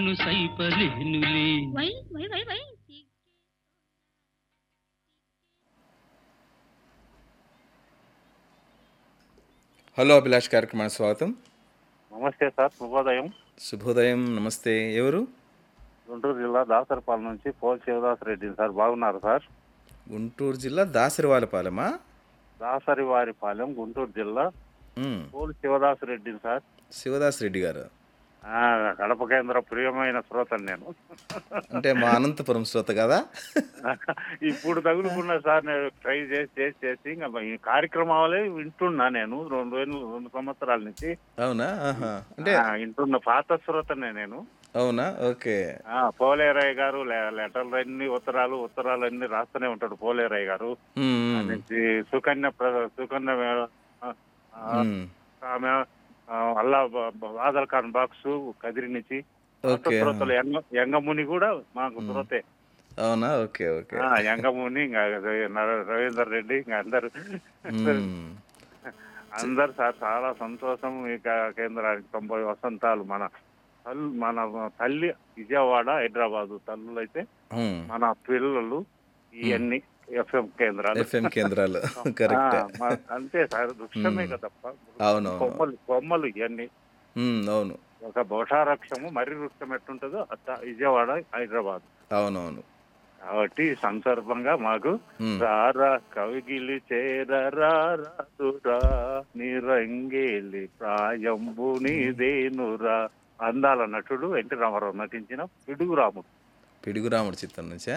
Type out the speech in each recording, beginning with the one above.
ను సైపలేనులే why why why why hello Abhilash కార్యక్రమానికి స్వాగతం నమస్తే సార్ శుభోదయం శుభోదయం నమస్తే ఎవరు గుంటూరు జిల్లా దాసరపాలెం నుంచి పోల్ శివదాస్ రెడ్డి సార్ బాగున్నారు సార్ గుంటూరు జిల్లా దాసరివాలపాలెమా దాసరివారిపాలెం గుంటూరు జిల్లా మ్, పోల్ శివదాస్ రెడ్డి సార్ శివదాస్ రెడ్డి గారు ఆ, కడప కేంద్ర ప్రియమైన శ్రోతను నేను అంటే మా అనంతపురం శ్రోత కదా ఇప్పుడు తగులుకున్నా సార్ నేను ట్రై చేసి చేసి చేసి ఇంకా ఈ కార్యక్రమాలే వింటున్నా నేను రెండు వేలు రెండు సంవత్సరాల నుంచి అవునా ఆహా. అంటే ఆ, వింటున్న పాత శ్రోతనే నేను అవునా ఓకే ఆ, పోలేరయ్య గారు లే- లెటర్లు అన్ని ఉత్తరాలు ఉత్తరాలు అన్ని రాస్తూనే ఉంటాడు పోలేరయ్య గారు మ్, మ్, నుంచి సుకన్య ప్ర- సుకన్య ఆ, ఆ, మ్. ఆమె ఆ, అల్లా బ- బ- ఆధార్ కార్డ్ బాక్స్ కదిరి నుంచి ఓకే శ్రోతలు యంగ యంగముని కూడా మాకు శ్రోతే అవునా ఓకే ఓకే ఆ, యంగముని ఇంకా ర- రవీందర్ రెడ్డి ఇంకా అందరు మ్, అందరు సార్ చాలా సంతోషం ఈ క- కేంద్రానికి తొంభై వసంతాలు మన తల్లి మన తల్లి విజయవాడ హైదరాబాదు తల్లులు అయితే మ్. మన పిల్లలు ఇవన్నీ ఎఫ్ఎం కేంద్రాలు ఎఫ్ఎం కేంద్రాలు కరెక్ట్ ఆ, మా- అంతే సార్ వృక్షమే మ్. కదప్ప అవునవును కొమ్మలు కొమ్మలు ఇవన్నీ మ్, అవును ఒక బహుళారక్షము మర్రి వృక్షం ఎట్టుంటుందో అట్ట విజయవాడ హైదరాబాద్ అవునవును కాబట్టి ఈ సందర్భంగా మాకు మ్. రారా కవిగిలి చేరరాదురా నిరంగేలి ప్రాయంబు నీదేనురా అందాల నటుడు ఎన్టీ రామారావు నటించిన పిడుగు రాముడు పిడుగురాముడు చిత్రం నుంచా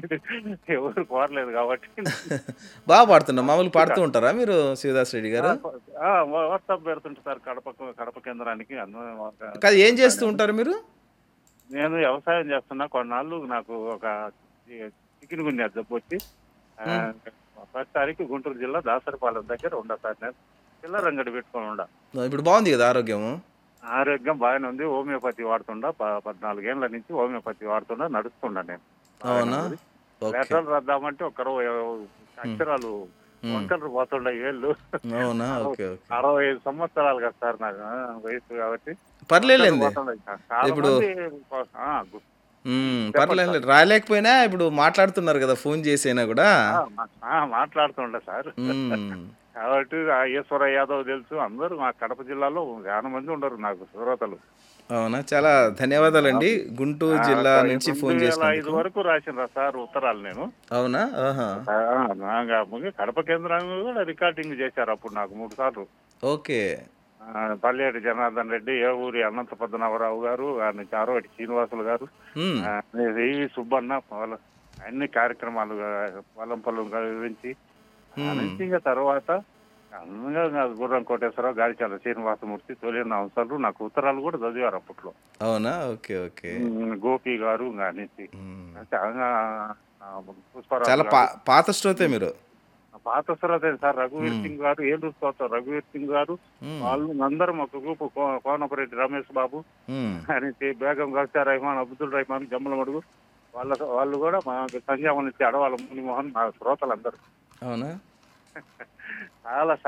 ఎవరు కోరలేదు కాబట్టి బాగా పాడుతున్నా మామూలు పాడుతూ ఉంటారా మీరు శివదాస్ రెడ్డి గారు ఆ, వాట్సాప్ పెడుతుంటారు కడప కడప కేంద్రానికి అందరూ కాదు ఏం చేస్తూ ఉంటారు మీరు నేను వ్యవసాయం చేస్తున్నా కొన్నాళ్ళు నాకు ఒక చికెన్ గున్యా జబ్బు వచ్చి ఆ, ఫస్ట్ తారీఖు గుంటూరు జిల్లా దాసరిపాలెం దగ్గర ఉండ సార్ నేను చిల్లర అంగడి పెట్టుకొని ఉండ ఇప్పుడు బాగుంది కదా ఆరోగ్యము ఆరోగ్యం బాగానే ఉంది హోమియోపతి వాడుతుండా ప- పద్నాలుగేళ్ల నుంచి హోమియోపతి వాడుతుండా నడుస్తుండా నేను అవునా ఓకే లెటర్లు రాద్దామంటే ఒక అరవై అక్షరాలు మ్. వంకలు పోతుండే ఏళ్ళు అవునా ఓకే ఓకే అరవై ఐదు సంవత్సరాలు కదా సార్ నాకు ఆ, వయసు కాబట్టి పర్లేదండి పోతుండే. చాలా ఇప్పుడు- మంది, ఆ, గు- పర్లేదు రాలేకపోయినా ఇప్పుడు మాట్లాడుతున్నారు కదా ఫోన్ చేసైనా కూడా ఆ, మా- ఆ, మాట్లాడుతుండే సార్ మ్మ్. కాబట్టి ఆ ఈశ్వర యాదవ్ తెలుసు అందరూ మా కడప జిల్లాలో చాలా మంది ఉండరు నాకు శ్రోతలు అవునా చాలా ధన్యవాదాలండి గుంటూరు జిల్లా నుంచి ఫోన్ ఐదు చేసినందుకు వరకు రాసిన సార్ ఉత్తరాలు నేను అవునా ఆహా ఆ, నాగా ముందు కడప కేంద్రాన్ని కూడా రికార్డింగ్ చేశారు అప్పుడు నాకు మూడు సార్లు ఓకే ఆ, పల్లెటి జనార్దన్ రెడ్డి ఏ ఊరి అనంత పద్మనాభరావు గారు ఆయన చారోటి శ్రీనివాసులు గారు మ్మ్. ఆ, రేవి సుబ్బన్న వాళ్ళ అన్ని కార్యక్రమాలు పొలం పొలం గురించి ఆ మ్మ్. నుంచి ఇంకా తర్వాత అందంగా ఇంకా గుర్రం కోటేశ్వరరావు గాడిచాల శ్రీనివాసమూర్తి తొలిన అంశాలు నాకు ఉత్తరాలు కూడా చదివారు అప్పట్లో అవునా ఓకే ఓకే ఉమ్, గోపి గారు ఇంకా నుంచి మ్మ్. చాలా ఆ, పుష్పరాజు చాలా గారు. పా పాత శ్రోతే మీరు పాత శ్రోతే సార్ రఘువీర్ సింగ్ గారు ఏలూరు శ్రోత రఘువీర్ సింగ్ గారు మ్మ్. వాళ్ళు అందరం ఒక గ్రూప్ కో- కోనపరెడ్డి రమేష్ బాబు మ్మ్. అని బేగం గల్సా రహమాన్ అబ్దుల్ రహమాన్ జమ్మల మడుగు వాళ్ళ వాళ్ళు కూడా మా సంధ్యామని నుంచి అడవాల మునిమోహన్ మా శ్రోతలందరూ అవునా చాలా